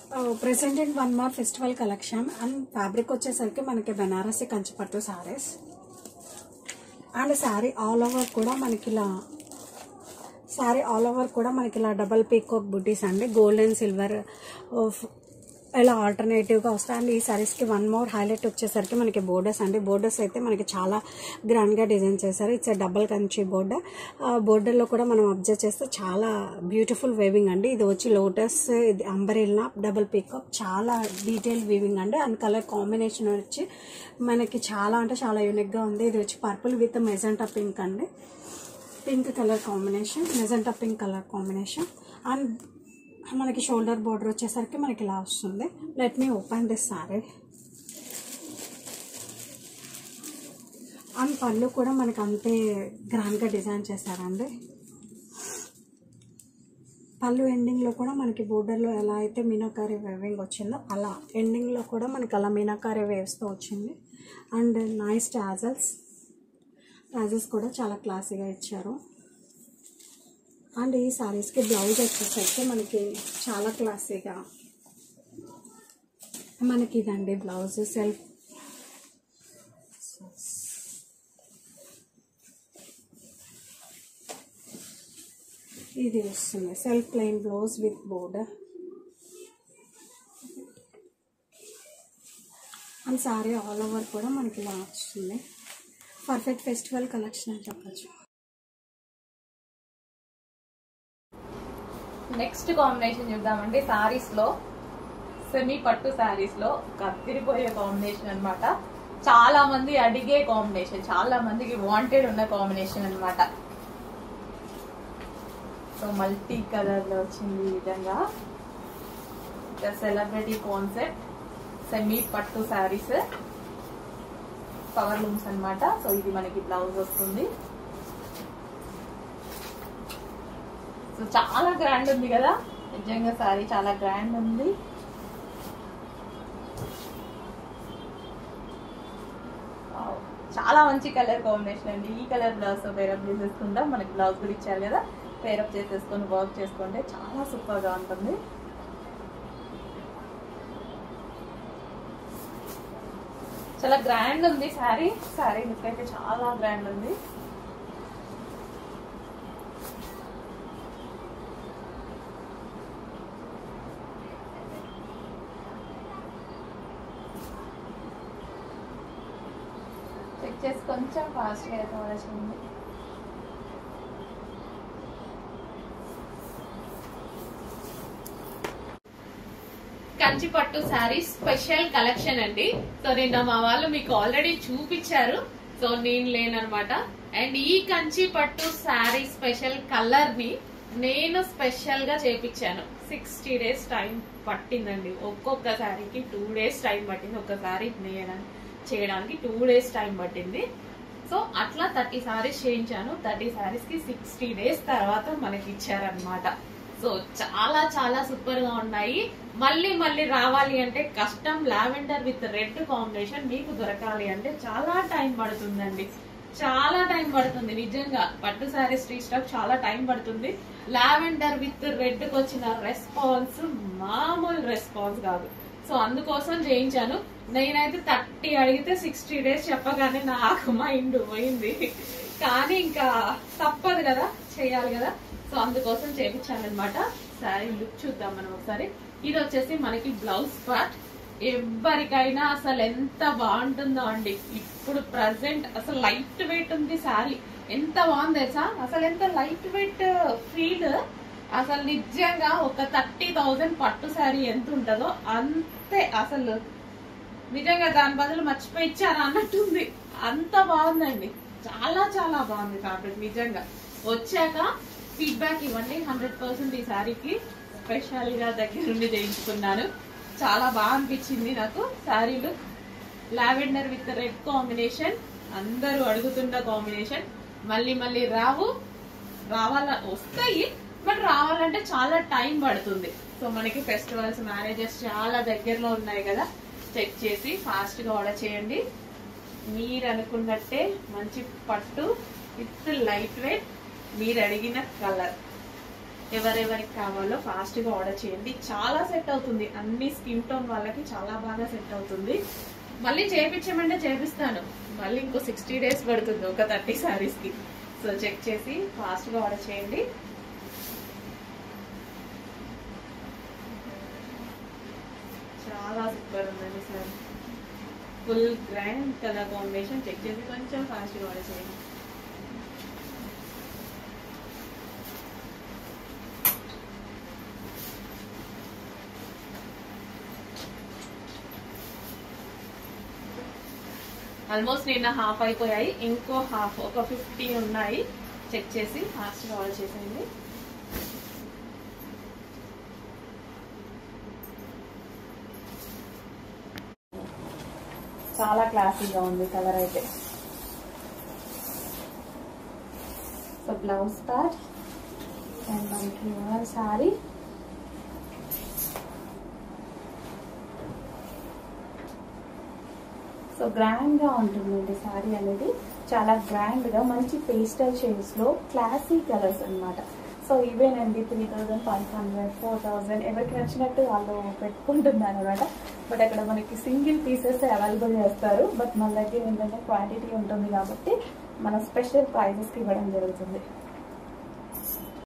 Present in one more festival collection and fabric వచ్చేసరికి మనకి Banarasi Kanchipattu saris and sari all over కూడా మనకి ఇలా శారీ ఆల్ ఓవర్ కూడా మనకి ఇలా డబల్ పీకాక్ బుటీస్ అండి గోల్డ్ అండ్ సిల్వర్ ఇలా ఆల్టర్నేటివ్గా వస్తాయి అండ్ ఈ సారీస్కి వన్ మోర్ హైలైట్ వచ్చేసరికి మనకి బోర్డర్స్ అండి బోర్డర్స్ అయితే మనకి చాలా గ్రాండ్గా డిజైన్ చేశారు ఇట్స్ డబల్ కంచి బోర్డర్ బోర్డర్లో కూడా మనం అబ్జర్వ్ చేస్తే చాలా బ్యూటిఫుల్ వేవింగ్ అండి ఇది వచ్చి లోటస్ ఇది అంబరిల్లా డబల్ పీకాక్ చాలా డీటెయిల్ వీవింగ్ అండి అండ్ కలర్ కాంబినేషన్ వచ్చి మనకి చాలా అంటే చాలా యూనిక్గా ఉంది ఇది వచ్చి పర్పుల్ విత్ మెజెంటా పింక్ అండి pink colour combination magenta pink colour combination and మనకి షోల్డర్ బోర్డర్ వచ్చేసరికి మనకి ఇలా వస్తుంది let me open this sari and పళ్ళు కూడా మనకి అంతే గ్రాండ్గా డిజైన్ చేశారండి పళ్ళు ఎండింగ్లో కూడా మనకి బోర్డర్లో ఎలా అయితే మీనాకారి వేవింగ్ వచ్చిందో అలా ఎండింగ్లో కూడా మనకి అలా మీనాకారి వేవ్స్తో వచ్చింది అండ్ నైస్ టాజల్స్ టాజల్స్ కూడా చాలా క్లాసీగా ఇచ్చారు అండ్ ఈ సారీస్కి బ్లౌజ్ వచ్చేసరికి మనకి చాలా క్లాసీగా మనకి ఇదండి బ్లౌజ్ సెల్ఫ్ ఇది వస్తుంది self plain blouse with border and sari all over కూడా మనకి ఇలా వస్తుంది పర్ఫెక్ట్ ఫెస్టివల్ కలెక్షన్ అని చెప్పచ్చు నెక్స్ట్ కాంబినేషన్ చూద్దామండి సారీస్ లో సెమీ పట్టు సారీస్ లో కత్తిరిపోయే కాంబినేషన్ అన్నమాట చాలా మంది అడిగే కాంబినేషన్ చాలా మందికి వాంటెడ్ ఉన్న కాంబినేషన్ అన్నమాట సో మల్టీ కలర్ లో వచ్చింది ఈ విధంగా సెలబ్రిటీ కాన్సెప్ట్ సెమీ పట్టు సారీస్ పవర్ లూమ్స్ అన్నమాట సో ఇది మనకి బ్లౌజ్ వస్తుంది సో చాలా గ్రాండ్ ఉంది కదా నిజంగా సారీ చాలా గ్రాండ్ ఉంది Wow. చాలా మంచి కలర్ కాంబినేషన్ అండి ఈ కలర్ బ్లౌజ్ తో పేరప్ చేసేసుకుంటాం మనకి బ్లౌజ్ కూడా ఇచ్చారు కదా పేరప్ చేసేసుకొని వర్క్ చేసుకుంటే చాలా సూపర్ గా ఉంటుంది చాలా గ్రాండ్ ఉంది శారీ శారీ లుక్ అయితే చాలా గ్రాండ్ ఉంది చెక్ చేసి కొంచెం ఫాస్ట్గా అయితే వచ్చింది కంచి పట్టు శారీ స్పెషల్ కలెక్షన్ అండి సో నిన్న మా వాళ్ళు మీకు ఆల్రెడీ చూపించారు సో నేను లేననమాట అండ్ ఈ కంచి పట్టు శారీ స్పెషల్ కలర్ ని నేను స్పెషల్ గా చేపించాను సిక్స్టీ డేస్ టైం పట్టిందండి ఒక్కొక్క శారీకి టూ డేస్ టైం పట్టింది ఒక్క శారీ నేయడానికి చేయడానికి టూ డేస్ టైం పట్టింది సో అట్లా థర్టీ సారీస్ చేయించాను థర్టీ సారీస్ కి సిక్స్టీ డేస్ తర్వాత మనకి ఇచ్చారనమాట సో చాలా చాలా సూపర్ గా ఉన్నాయి మళ్ళీ మళ్ళీ రావాలి అంటే కష్టం లావెండర్ విత్ రెడ్ కాంబినేషన్ మీకు దొరకాలి అంటే చాలా టైం పడుతుందండి చాలా టైం పడుతుంది నిజంగా పట్టు శారీస్ స్టాక్ చాలా టైం పడుతుంది లావెండర్ విత్ రెడ్ కి వచ్చిన రెస్పాన్స్ మామూలు రెస్పాన్స్ కాదు సో అందుకోసం చేయించాను నేనైతే థర్టీ అడిగితే సిక్స్టీ డేస్ చెప్పగానే నాకు మైండ్ పోయింది కానీ ఇంకా తప్పదు కదా చేయాలి కదా సో అందుకోసం చేపించాను అనమాట సారీ లుక్ చూద్దాం మనం ఒకసారి ఇది వచ్చేసి మనకి బ్లౌజ్ పార్ట్ ఎవరికైనా అసలు ఎంత బాగుంటుందో అండి ఇప్పుడు ప్రజెంట్ అసలు లైట్ వెయిట్ ఉంది సారీ ఎంత బాగుంది తెలుసా అసలు ఎంత లైట్ వెయిట్ ఫీల్ అసలు నిజంగా ఒక థర్టీ థౌజండ్ పట్టు శారీ ఎంత ఉంటుందో అంతే అసలు నిజంగా దాని బదులు మర్చిపోయి ఇచ్చారా అన్నట్టుంది అంత బాగుందండి చాలా చాలా బాగుంది ఫ్యాబ్రిక్ నిజంగా వచ్చాక ఫీడ్బ్యాక్ ఇవ్వండి హండ్రెడ్ పర్సెంట్ ఈ శారీకి స్పెషల్ గా దగ్గర నుండి చేయించుకున్నాను చాలా బాగా అనిపించింది నాకు శారీలు లావెండర్ విత్ రెడ్ కాంబినేషన్ అందరూ అడుగుతున్న కాంబినేషన్ మళ్ళీ మళ్ళీ రావు రావాల వస్తాయి బట్ రావాలంటే చాలా టైం పడుతుంది సో మనకి ఫెస్టివల్స్ మ్యారేజెస్ చాలా దగ్గరలో ఉన్నాయి కదా చెక్ చేసి ఫాస్ట్ గా ఆర్డర్ చేయండి మీరు అనుకున్నట్టే మంచి పట్టు విత్ లైట్ వెయిట్ మీరు అడిగిన కలర్ ఎవరెవరికి కావాలో ఫాస్ట్ గా ఆర్డర్ చేయండి చాలా సెట్ అవుతుంది అన్ని స్కిన్ టోన్ వాళ్ళకి చాలా బాగా సెట్ అవుతుంది మళ్ళీ చేపించమంటే చేపిస్తాను మళ్ళీ ఇంకో సిక్స్టీ డేస్ పడుతుంది ఒక థర్టీ సారీస్ కి సో చెక్ చేసి ఫాస్ట్ గా ఆర్డర్ చేయండి చాలా సూపర్ ఉందండి sir full grand colour combination check చేసి కొంచెం ఫాస్ట్గా ఆర్డర్ చేయండి ఆల్మోస్ట్ నిన్న హాఫ్ అయిపోయాయి ఇంకో హాఫ్ ఒక ఫిఫ్టీ ఉన్నాయి చెక్ చేసి ఫాస్ట్గా ఆర్డర్ చేసేయండి చాలా క్లాసీగా ఉంది కలర్ అయితే సో బ్లౌజ్ పార్ట్ అండ్ మనకి సారీ సో గ్రాండ్గా ఉంటుందండి శారీ అనేది చాలా గ్రాండ్గా మంచి పేస్టల్ షేడ్స్లో క్లాసీ కలర్స్ అన్నమాట సో ఇవేనండి three thousand five hundred four thousand ఎవరికి నచ్చినట్టు వాళ్ళు పెట్టుకుంటున్నారు అనమాట బట్ అక్కడ మనకి సింగిల్ పీసెస్ అవైలబుల్ చేస్తారు బట్ మన దగ్గర ఏంటంటే క్వాంటిటీ ఉంటుంది కాబట్టి మన స్పెషల్ ప్రైజెస్కి ఇవ్వడం జరుగుతుంది